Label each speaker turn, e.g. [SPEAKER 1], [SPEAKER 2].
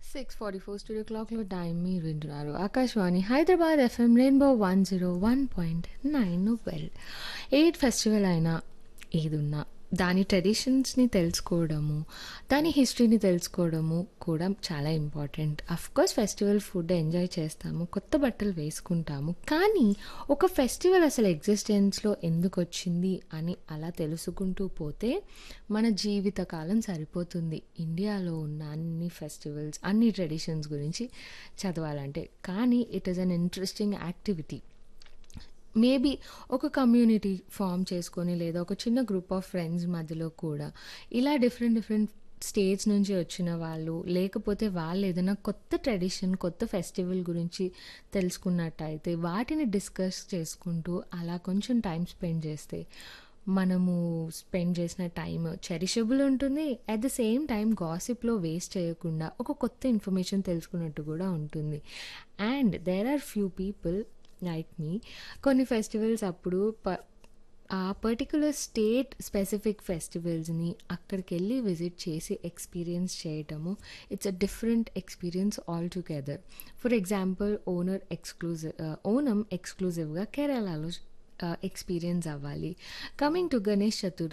[SPEAKER 1] six forty four studio క్లాక్లో time మీరు వింటున్నారు Akashvani Hyderabad FM rainbow one zero one point nine well eight festival అయినా ఏదున్నా దాని ట్రెడిషన్స్ని తెలుసుకోవడము దాని హిస్టరీని తెలుసుకోవడము కూడా చాలా important course festival food enjoy చేస్తాము కొత్త బట్టలు వేసుకుంటాము కానీ ఒక ఫెస్టివల్ అసలు ఎగ్జిస్టెన్స్లో ఎందుకు వచ్చింది అని అలా తెలుసుకుంటూ పోతే మన జీవితకాలం సరిపోతుంది ఇండియాలో ఉన్న అన్ని ఫెస్టివల్స్ అన్ని ట్రెడిషన్స్ గురించి చదవాలంటే కానీ it is an interesting activity maybe ఒక కమ్యూనిటీ ఫామ్ చేసుకొని లేదా ఒక చిన్న గ్రూప్ ఆఫ్ ఫ్రెండ్స్ మధ్యలో కూడా ఇలా డిఫరెంట్ డిఫరెంట్ స్టేట్స్ నుంచి వచ్చిన వాళ్ళు లేకపోతే వాళ్ళు ఏదైనా కొత్త ట్రెడిషన్ కొత్త ఫెస్టివల్ గురించి తెలుసుకున్నట్టయితే వాటిని డిస్కస్ చేసుకుంటూ అలా కొంచెం టైం స్పెండ్ చేస్తే మనము స్పెండ్ చేసిన టైం చెరిషబుల్ ఉంటుంది అట్ ద సేమ్ టైం గాసిప్లో వేస్ట్ చేయకుండా ఒక కొత్త ఇన్ఫర్మేషన్ తెలుసుకున్నట్టు కూడా ఉంటుంది and there are few people like me కొన్ని ఫెస్టివల్స్ అప్పుడు ప ఆ పర్టికులర్ స్టేట్ స్పెసిఫిక్ ఫెస్టివల్స్ని అక్కడికి వెళ్ళి విజిట్ చేసి ఎక్స్పీరియన్స్ చేయటము it's a different experience all together for example owner exclusive Onam ఎక్స్క్లూజివ్గా కేరళలో ఎక్స్పీరియన్స్ అవ్వాలి కమింగ్ టు గణేష్ చతుర్థి